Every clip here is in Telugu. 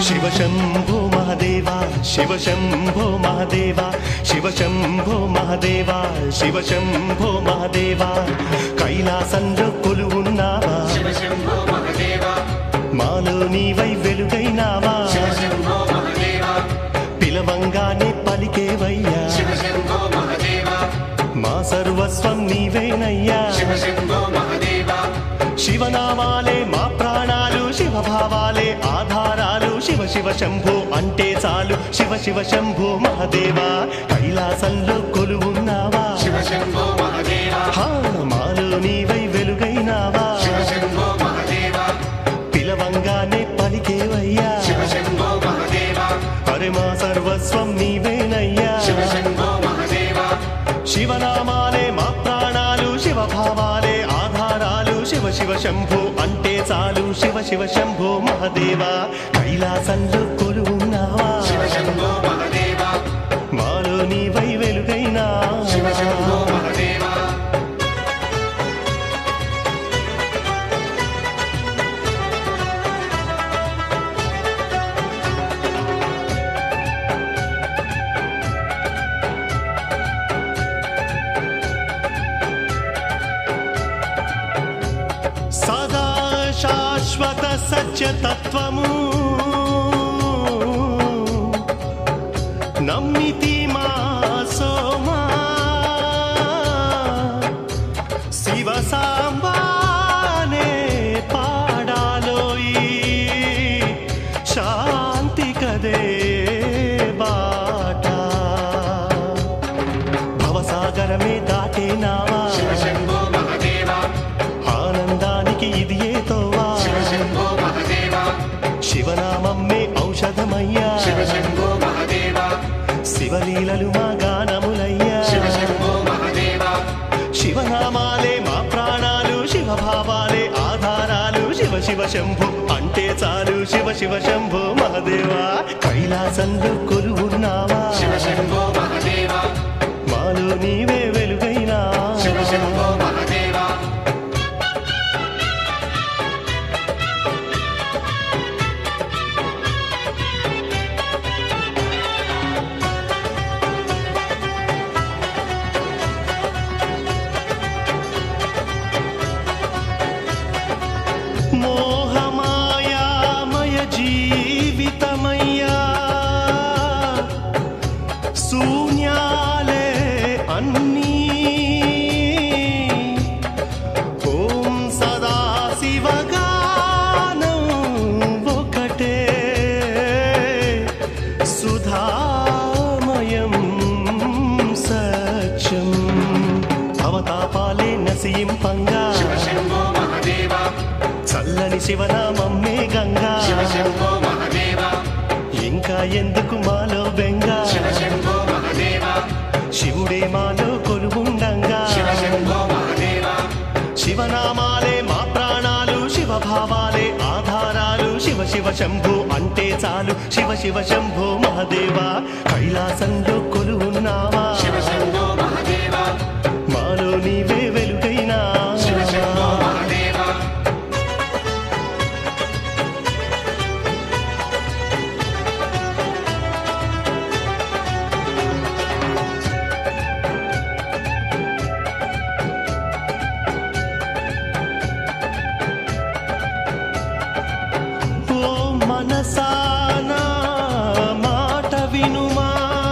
శివ శంభో మహదేవ శివ శంభో మహదేవ శివ శంభో మహదేవ శివ శంభో మహదేవ కైలాసంలో కొలువున్నావా శివ శంభో మహదేవ మాలో నీవై వెలుగైనావా శివ శంభో మహదేవ పిలవంగానే పలికేవయ్యా శివ శంభో మహదేవ మా సర్వస్వం నీవేనయ్యా శివ శంభో మహదేవ శివనామాలే మా ప్రాణాలు శివభావాలే ఆధారాలు శివ శివ శంభో అంటే చాలు శివ శివ శంభో మహదేవ కైలాసంలో కొలువున్నావా శివ శంభో మహదేవ హా, మాలో నీవై వెలుగైనావా శివ శంభో మహదేవ పిలవంగానే పలికేవయ్యా శివ శంభో మహదేవ అరే మా సర్వస్వం నీవేనయ్యా శివ శంభో మహదేవ శివనామాలే మా ప్రాణాలు శివభావాలే ఆధారాలు శివ శివ శంభో అంటే చాలు శివ శివ శంభో మహదేవ కైలాసంలో కొలువున్నావా శివ శంభో మహదేవ మాలో నీవై వెలుగైనా శివ శంభో మహదేవ సదా శాశ్వత సత్యతత్వము నమ్మితి మా సోమా శివ సాంబానే పాడాలోయి శాంతి కదే బాట భవసాగరమే దాటేనావా శివ శంభో మహదేవ ఆనందానికి ఇది ఏతోవా శివ శంభో మహదేవ శివనామమ్మే ఔషధమయ్యా శివ శంభో మహదేవ శివలీలలు మా గానములయ్యా శివ శంభో మహదేవ శివనామాలే మా ప్రాణాలు శివభావాలే ఆధారాలు శివ శివ శంభు అంటే చాలు శివ శివ శంభు మహదేవా కైలాసంలో కొలువున్నావా శివ శంభో మహదేవ మాలో నీవే వెలుగైనా శివ శంభో మహదేవ మోహమాయామయ జీవితమయ్యా శూన్యాలే అన్నీ ఓం సదా శివగానం ఒకటే సుధామయం సత్యం అవతాపాలే నసీంపంగా శివ శంభో మహదేవ చల్లని శివనామమ్మే గంగా శివ శంభో మహదేవ ఇంకా ఎందుకు మాలో బెంగ శివ శంభో మహదేవ శివుడే మాలో కొలువుండంగా శివ శంభో మహదేవ శివనామాలే మా ప్రాణాలు శివభావాలే ఆధారాలు శివ శివ శంభు అంటే చాలు శివ శివ శంభో మహదేవ కైలాసంలో కొలువున్నావా శివ శంభో మహదేవ మాలో నీవే వెలుగైనా శివ శంభో మహదేవ ఓ మనసానా మాట వినుమా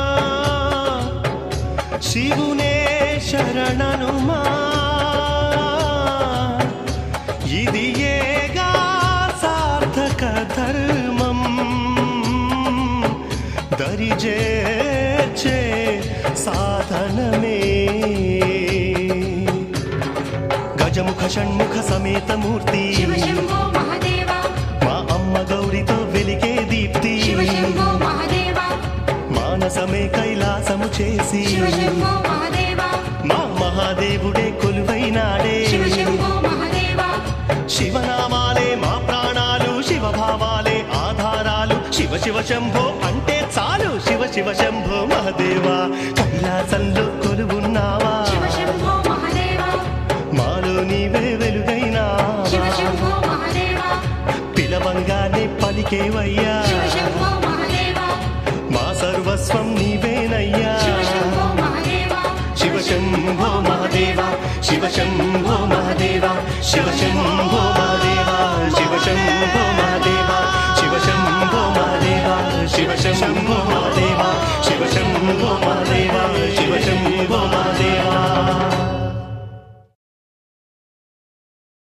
శివునే శరణనుమా ఇది ఏగా సార్థక ధర్మం దరిజేర్చే సాధనమే గజముఖ షణ్ముఖ సమేత మూర్తి శివ శంభో మహదేవ మా అమ్మ గౌరితో వెలిగే దీప్తి శివ శంభో మహదేవ మానసమే కైలాసము చేసి శివ శంభో మహదేవ మా మహాదేవుడే కొలువైనాడే శివ శంభో మహదేవ శివనామాలే మా ప్రాణాలు శివభావాలే ఆధారాలు శివ శివ శంభో అంటే చాలు శివ శివ శంభో మహదేవ కైలాసంలో కొలువున్నావా శివ శంభో మహదేవ మాలో నీవే వెలుగైనా శివ శంభో మహదేవ పిలవంగానే పలికేవయ్యా శివ శంభో శంభో మహదేవ శివ శంభో మహదేవ శివ శంభో మహదేవ శివ శంభో మహదేవ శివ శంభో మహదేవ శివ శంభో